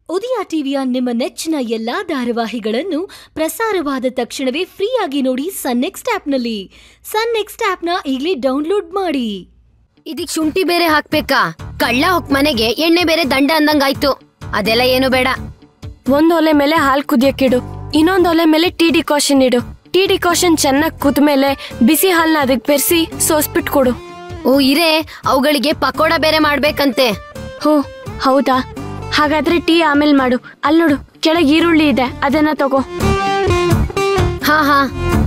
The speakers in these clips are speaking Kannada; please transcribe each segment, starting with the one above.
ಉದಯ ಟಿವಿಯ ನಿಮ್ಮ ನೆಚ್ಚಿನ ಎಲ್ಲಾ ಧಾರಾವಾಹಿಗಳನ್ನು ಪ್ರಸಾರವಾದ ತಕ್ಷಣವೇ ಫ್ರೀಯಾಗಿ ನೋಡಿ ಸನ್ ನೆಕ್ಸ್ಟ್ ಆಪ್ನಲ್ಲಿ ಸನ್ ನೆಕ್ಸ್ಟ್ ಆಪ್ನ ಈಗಲೇ ಡೌನ್ಲೋಡ್ ಮಾಡಿ ಇದಕ್ ಶುಂಠಿ ಬೇರೆ ಹಾಕ್ಬೇಕಾ ಕಳ್ಳ ಹೊಕ್ ಮನೆಗೆ ಎಣ್ಣೆ ಬೇರೆ ದಂಡ ಅಂದಂಗಾಯ್ತು ಅದೆಲ್ಲ ಏನು ಬೇಡ ಒಂದ್ ಒಲೆ ಮೇಲೆ ಹಾಲ್ ಕುದಿಯಕ್ಕಿಡು ಇನ್ನೊಂದ್ ಒಲೆ ಮೇಲೆ ಟೀ ಡಿಕಾಷನ್ ಇಡು ಟೀ ಡಿಕಾಷನ್ ಚೆನ್ನಾಗ್ ಕುದ್ಮೇಲೆ ಬಿಸಿ ಹಾಲ್ನ ಅದಕ್ ಬೆರೆಸಿ ಸೋಸ್ಬಿಟ್ ಕೊಡು ಓ ಇರೇ ಅವುಗಳಿಗೆ ಪಕೋಡ ಬೇರೆ ಮಾಡ್ಬೇಕಂತೆ ಹೋ ಹೌದಾ ಹಾಗಾದ್ರೆ ಟೀ ಆಮೇಲೆ ಮಾಡು ಅಲ್ಲಿ ನೋಡು ಕೆಳಗೆ ಈರುಳ್ಳಿ ಇದೆ ಅದನ್ನ ತಗೋ ಹಾ ಹಾ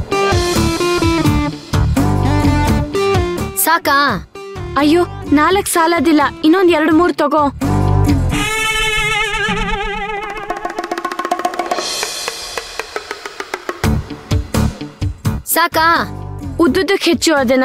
ಸಾಕಾ ಅಯ್ಯೋ ನಾಲ್ಕ್ ಸಾಲದಿಲ್ಲ ಇನ್ನೊಂದ್ ಎರಡ್ ಮೂರ್ ತಗೋ ಸಾಕಾ ಉದ್ದುದಕ್ ಹೆಚ್ಚು ಅದನ್ನ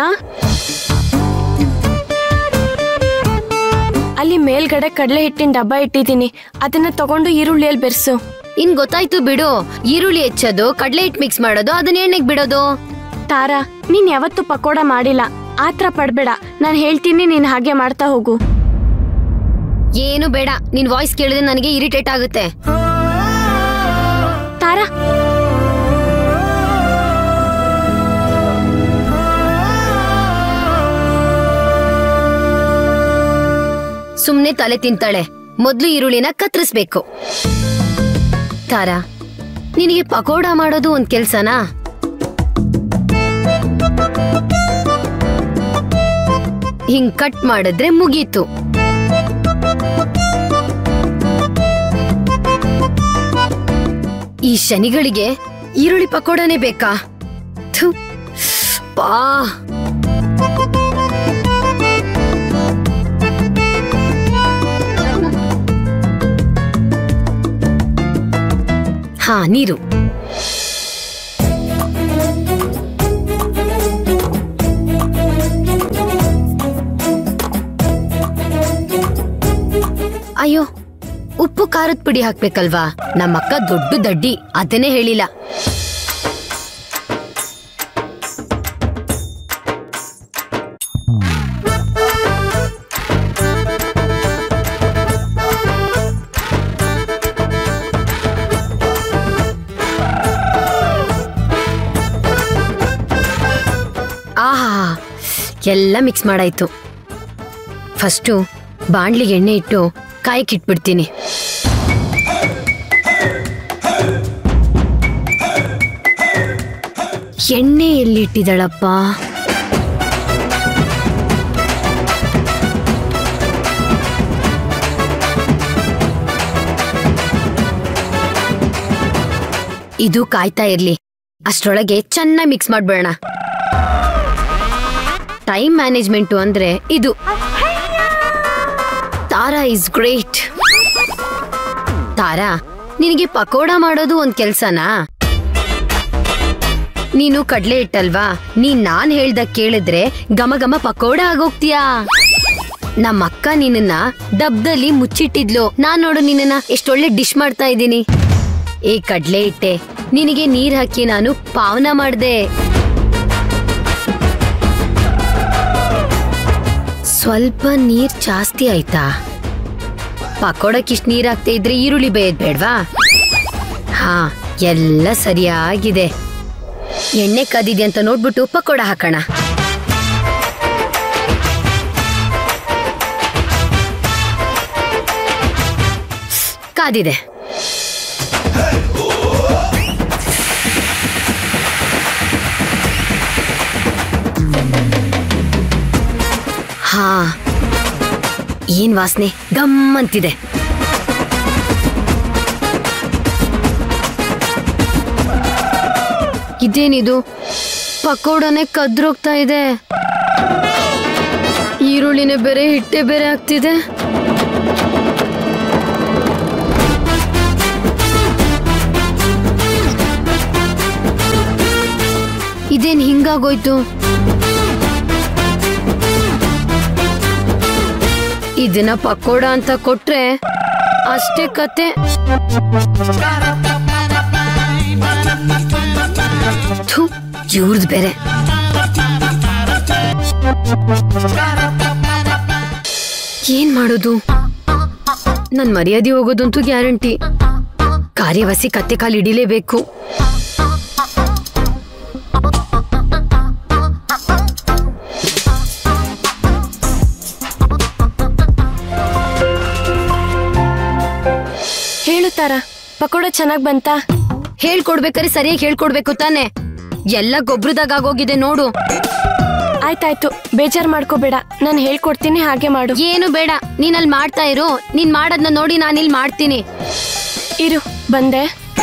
ಅಲ್ಲಿ ಮೇಲ್ಗಡೆ ಕಡಲೆ ಹಿಟ್ಟಿನ ಡಬ್ಬ ಇಟ್ಟಿದ್ದೀನಿ ಅದನ್ನ ತಗೊಂಡು ಈರುಳ್ಳಿಯಲ್ಲಿ ಬೆರೆಸು ಇನ್ ಗೊತ್ತಾಯ್ತು ಬಿಡು ಈರುಳ್ಳಿ ಹೆಚ್ಚೋದು ಕಡ್ಲೆ ಹಿಟ್ ಮಿಕ್ಸ್ ಮಾಡೋದು ಅದನ್ನ ಎಣ್ಣೆಗ್ ಬಿಡೋದು ತಾರಾ ನೀನ್ ಯಾವತ್ತೂ ಪಕೋಡ ಮಾಡಿಲ್ಲ ಆತ್ರ ಪಡ್ಬೇಡ ನಾನ್ ಹೇಳ್ತೀನಿ ನೀನ್ ಹಾಗೆ ಮಾಡ್ತಾ ಹೋಗು ಏನು ಬೇಡ ನಿನ್ ವಾಯ್ಸ್ ಕೇಳಿದ್ರೆ ನನಗೆ ಇರಿಟೇಟ್ ಆಗುತ್ತೆ ತಾರಾ ಸುಮ್ನೆ ತಲೆ ತಿಂತಾಳೆ ಮೊದ್ಲು ಈರುಳ್ಳಿನ ಕತ್ತರಿಸ್ಬೇಕು ತಾರಾ ನಿನಗೆ ಪಕೋಡ ಮಾಡೋದು ಒಂದ್ ಕೆಲ್ಸನಾ ಹಿಂಗ್ ಕಟ್ ಮಾಡಿದ್ರೆ ಮುಗೀತು ಈ ಶನಿಗಳಿಗೆ ಈರುಳ್ಳಿ ಪಕೋಡನೇ ಬೇಕಾ ಥು, ಪಾ ಹಾ ನೀರು ಅಯ್ಯೋ ಉಪ್ಪು ಖಾರದ ಪುಡಿ ಹಾಕ್ಬೇಕಲ್ವಾ ನಮ್ಮಕ್ಕ ದೊಡ್ಡ ದಡ್ಡಿ ಅದನ್ನೇ ಹೇಳಿಲ್ಲ ಆಹಾ ಎಲ್ಲ ಮಿಕ್ಸ್ ಮಾಡಾಯ್ತು ಫಸ್ಟು ಬಾಣ್ಲಿಗೆ ಎಣ್ಣೆ ಇಟ್ಟು ಕಾಯಕ್ಕಿಟ್ಬಿಡ್ತೀನಿ ಎಣ್ಣೆ ಎಲ್ಲಿ ಇಟ್ಟಿದ್ದಾಳಪ್ಪ ಇದು ಕಾಯ್ತಾ ಇರ್ಲಿ ಅಷ್ಟ್ರೊಳಗೆ ಚೆನ್ನಾಗಿ ಮಿಕ್ಸ್ ಮಾಡ್ಬೇಡ ಟೈಮ್ ಮ್ಯಾನೇಜ್ಮೆಂಟು ಅಂದ್ರೆ ಇದು ತಾರಾ ಇಸ್ ಗ್ರೇಟ್ ತಾರಾ ನಿನಗೆ ಪಕೋಡ ಮಾಡೋದು ಒಂದ್ ಕೆಲ್ಸನಾ ನೀನು ಕಡ್ಲೆ ಇಟ್ಟಲ್ವಾ ನೀನ್ ನಾನ್ ಹೇಳ್ದ ಕೇಳಿದ್ರೆ ಘಮ ಘಮ ಪಕೋಡ ಆಗೋಗ್ತೀಯಾ ನಮ್ಮಕ್ಕ ನಿನ್ನ ಡಬ್ದಲ್ಲಿ ಮುಚ್ಚಿಟ್ಟಿದ್ಲು ನಾನ್ ನೋಡು ನಿನ್ನ ಎಷ್ಟೊಳ್ಳೆ ಡಿಶ್ ಮಾಡ್ತಾ ಇದ್ದೀನಿ ಏ ಕಡ್ಲೆ ಇಟ್ಟೆ ನಿನಗೆ ನೀರ್ ಹಾಕಿ ನಾನು ಪಾವನ ಮಾಡ್ದೆ ಸ್ವಲ್ಪ ನೀರ್ ಜಾಸ್ತಿ ಆಯ್ತಾ ಪಕೋಡಕ್ಕಿಷ್ಟು ನೀರ್ ಹಾಕ್ತಾ ಇದ್ರೆ ಈರುಳ್ಳಿ ಬೇಯದ್ ಬೇಡ್ವಾ ಹಾ ಎಲ್ಲ ಸರಿಯಾಗಿದೆ ಎಣ್ಣೆ ಕಾದಿದೆ ಅಂತ ನೋಡ್ಬಿಟ್ಟು ಪಕೋಡ ಹಾಕೋಣ ಕಾದಿದೆ ಹಾ ಏನ್ ವಾಸನೆ ಗಮ್ಮಂತಿದೆ ಇದೇನಿದು ಪಕೋಡನೆ ಕದ್ರೋಗ್ತಾ ಇದೆ ಈರುಳ್ಳಿನೇ ಬೇರೆ ಹಿಟ್ಟೆ ಬೇರೆ ಆಗ್ತಿದೆ ಇದೇನ್ ಹಿಂಗಾಗೋಯ್ತು ಇದನ್ನ ಪಕೋಡ ಅಂತ ಕೊಟ್ರೆ ಅಷ್ಟೇ ಕತೆ ಥು, ಇವ್ರದ್ ಬೇರೆ ಏನ್ ಮಾಡೋದು ನನ್ ಮರ್ಯಾದೆ ಹೋಗೋದಂತೂ ಗ್ಯಾರಂಟಿ ಕಾರ್ಯವಸಿ ಕತ್ತೆ ಕಾಲು ಹಿಡಿಲೇಬೇಕು ಹೇಳು ತಾರ ಪಕೋಡ ಚೆನ್ನಾಗ್ ಬಂತಾ ಹೇಳ್ಕೊಡ್ಬೇಕಾದ್ರೆ ಸರಿಯಾಗಿ ಹೇಳ್ಕೊಡ್ಬೇಕು ತಾನೆ ಎಲ್ಲ ಗೊಬ್ರದಾಗ ಆಗೋಗಿದೆ ನೋಡು ಆಯ್ತಾಯ್ತು ಬೇಜಾರ್ ಮಾಡ್ಕೋಬೇಡ ನಾನು ಹೇಳ್ಕೊಡ್ತೀನಿ ಹಾಗೆ ಮಾಡು ಏನು ಬೇಡ ನೀನ್ ಅಲ್ಲಿ ಮಾಡ್ತಾ ಇರು ನೀನ್ ಮಾಡೋದ್ನ ನೋಡಿ ನಾನು ಇಲ್ಲಿ ಮಾಡ್ತೀನಿ ಇರು ಬಂದೆ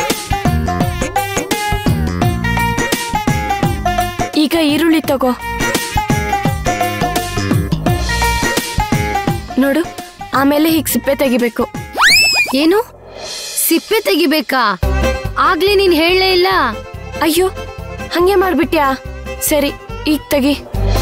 ಈಗ ಈರುಳ್ಳಿ ತಗೋ ನೋಡು ಆಮೇಲೆ ಹೀಗ್ ಸಿಪ್ಪೆ ತೆಗಿಬೇಕು ಏನು ಸಿಪ್ಪೆ ತೆಗಿಬೇಕಾ ಆಗ್ಲೇ ನೀನ್ ಹೇಳಲೇ ಇಲ್ಲ ಅಯ್ಯೋ ಹಂಗೆ ಮಾಡ್ಬಿಟ್ಯಾ ಸರಿ ಈಗ ತೆಗಿ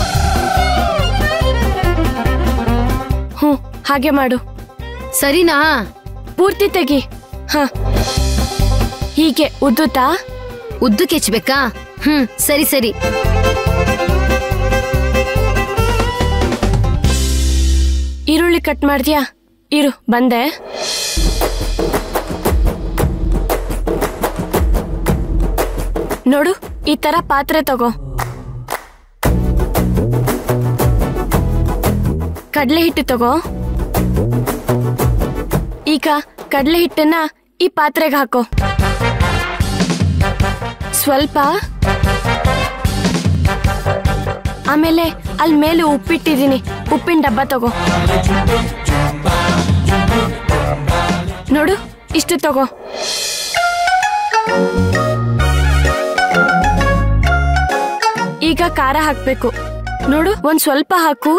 ಹ್ಞೂ ಹಾಗೆ ಮಾಡು ಸರಿನಾ ಪೂರ್ತಿ ತೆಗಿ ಹ ಹೀಗೆ ಉದ್ದುತ್ತಾ ಉದ್ದು ಕೆಚ್ಬೇಕಾ ಹ್ಮ್ ಸರಿ ಸರಿ ಈರುಳ್ಳಿ ಕಟ್ ಮಾಡ್ದ್ಯಾ ಇರು ಬಂದೆ ನೋಡು ಈ ತರ ಪಾತ್ರೆ ತಗೋ ಕಡಲೆ ಹಿಟ್ಟು ತಗೋ ಈಗ ಕಡಲೆ ಹಿಟ್ಟನ್ನ ಈ ಪಾತ್ರೆಗೆ ಹಾಕೋ ಸ್ವಲ್ಪ ಆಮೇಲೆ ಅಲ್ಲಿ ಮೇಲೆ ಉಪ್ಪಿಟ್ಟಿದ್ದೀನಿ ಉಪ್ಪಿನ ಡಬ್ಬ ತಗೋ ನೋಡು ಇಷ್ಟು ತಗೋ ಈಗ ಖಾರ ಹಾಕ್ಬೇಕು ನೋಡು ಒಂದ್ ಸ್ವಲ್ಪ ಹಾಕು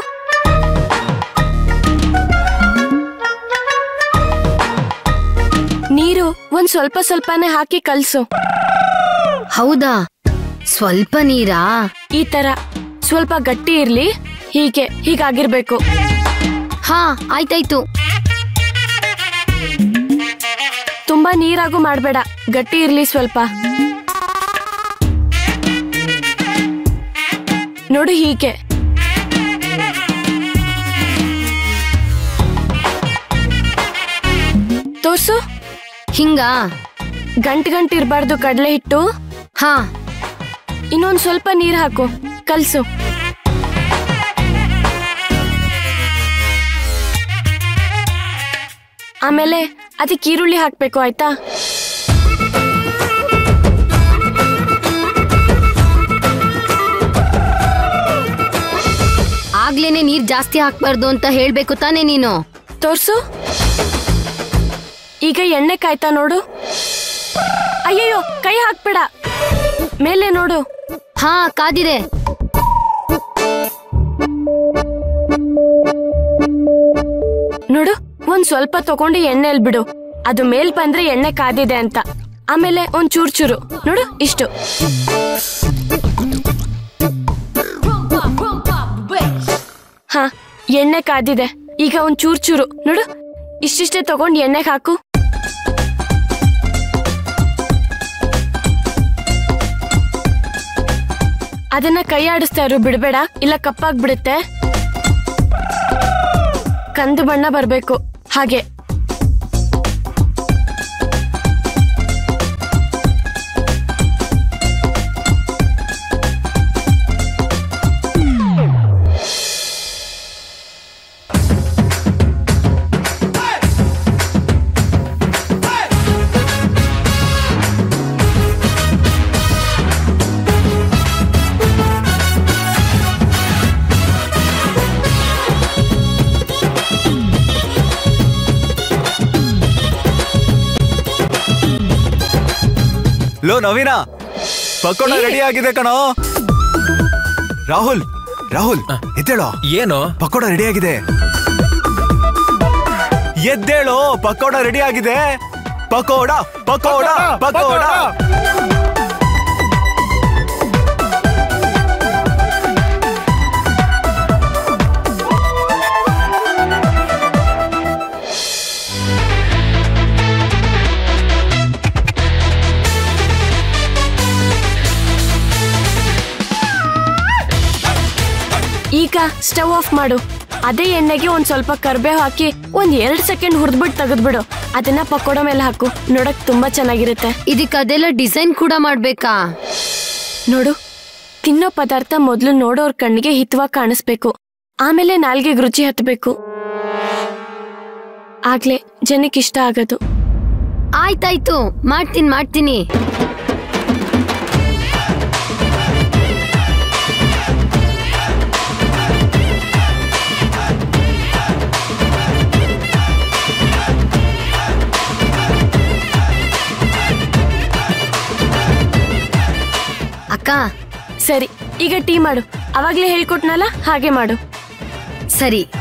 ನೀರು ಒಂದ್ ಸ್ವಲ್ಪ ಸ್ವಲ್ಪನೇ ಹಾಕಿ ಕಲ್ಸು ಹೌದಾ ಸ್ವಲ್ಪ ನೀರಾ ಈ ತರ ಸ್ವಲ್ಪ ಗಟ್ಟಿ ಇರ್ಲಿ ಹೀಗೆ ಹೀಗಾಗಿರ್ಬೇಕು ಹಾ ಆಯ್ತಾಯ್ತು ತುಂಬಾ ನೀರಾಗೂ ಮಾಡ್ಬೇಡ ಗಟ್ಟಿ ಇರ್ಲಿ ಸ್ವಲ್ಪ ನೋಡು ಹೀಗೆ ತೋರ್ಸು ಹಿಂಗಾ ಗಂಟ್ ಗಂಟ್ ಇರಬಾರ್ದು ಕಡಲೆ ಹಿಟ್ಟು ಹಾ ಇನ್ನೊಂದ್ ಸ್ವಲ್ಪ ನೀರ್ ಹಾಕು ಕಲ್ಸು ಆಮೇಲೆ ಅದಕ್ಕೆ ಈರುಳ್ಳಿ ಹಾಕ್ಬೇಕು ಆಯ್ತಾ ಆಗ್ಲೇನೆ ನೀರ್ ಜಾಸ್ತಿ ಹಾಕ್ಬಾರ್ದು ಅಂತ ಹೇಳ್ಬೇಕು ತಾನೇ ನೀನು ತೋರ್ಸು ಈಗ ಎಣ್ಣೆ ಕಾಯ್ತಾ ನೋಡು ಅಯ್ಯಯ್ಯೋ ಕೈ ಹಾಕ್ಬೇಡ ಮೇಲೆ ನೋಡು ಹಾ ಕಾದಿದೆ ನೋಡು ಒಂದ್ ಸ್ವಲ್ಪ ತಗೊಂಡು ಎಣ್ಣೆಲ್ ಬಿಡು ಅದು ಮೇಲ್ ಬಂದ್ರೆ ಎಣ್ಣೆ ಕಾದಿದೆ ಅಂತ ಆಮೇಲೆ ಒಂದ್ ಚೂರ್ ಚೂರು ನೋಡು ಇಷ್ಟು ಹಾ ಎಣ್ಣೆ ಕಾದಿದೆ ಈಗ ಒಂದ್ ಚೂರ್ ಚೂರು ನೋಡು ಇಷ್ಟಿಷ್ಟೇ ತಗೊಂಡು ಎಣ್ಣೆಗೆ ಹಾಕು ಅದನ್ನ ಕೈ ಆಡಿಸ್ತಾ ಇರು ಬಿಡ್ಬೇಡ ಇಲ್ಲ ಕಪ್ಪಾಗ್ಬಿಡುತ್ತೆ ಕಂದು ಬಣ್ಣ ಬರ್ಬೇಕು ಹಾಗೆ ಲೋ ನವೀನ ಪಕೋಡ ರೆಡಿ ಆಗಿದೆ ಕಣೋ ರಾಹುಲ್ ರಾಹುಲ್ ಎದ್ದೇಳೋ ಏನು ಪಕೋಡ ರೆಡಿ ಆಗಿದೆ ಎದ್ದೇಳೋ ಪಕೋಡ ರೆಡಿ ಆಗಿದೆ ಪಕೋಡ ಪಕೋಡ ಪಕೋಡ ಈಗ ಸ್ಟವ್ ಆಫ್ ಮಾಡು ಅದೇ ಎಣ್ಣೆಗೆ ಒಂದ್ ಸ್ವಲ್ಪ ಕರ್ಬೇವು ಹಾಕಿ ಒಂದ್ ಎರಡ್ ಸೆಕೆಂಡ್ ಹುರಿದ್ಬಿಟ್ಟು ತೆಗೆದ್ಬಿಡು ಅದನ್ನ ಪಕೋಡ ಮೇಲೆ ಹಾಕು ನೋಡಕ್ ತುಂಬಾ ಚೆನ್ನಾಗಿರುತ್ತೆ ಇದಕ್ ಅದೆಲ್ಲ ಡಿಸೈನ್ ಕೂಡ ಮಾಡ್ಬೇಕಾ ನೋಡು ತಿನ್ನೋ ಪದಾರ್ಥ ಮೊದ್ಲು ನೋಡೋರ್ ಕಣ್ಣಿಗೆ ಹಿತವಾಗಿ ಕಾಣಿಸ್ಬೇಕು ಆಮೇಲೆ ನಾಲ್ಗೆಗ್ ರುಚಿ ಹತ್ಬೇಕು ಆಗ್ಲೇ ಜನಕ್ಕೆ ಇಷ್ಟ ಆಗೋದು ಆಯ್ತಾಯ್ತು ಮಾಡ್ತೀನಿ ಮಾಡ್ತೀನಿ ಅಕ್ಕ ಸರಿ ಈಗ ಟೀ ಮಾಡು ಅವಾಗ್ಲೇ ಹೇಳ್ಕೊಟ್ನಲ್ಲ ಹಾಗೆ ಮಾಡು ಸರಿ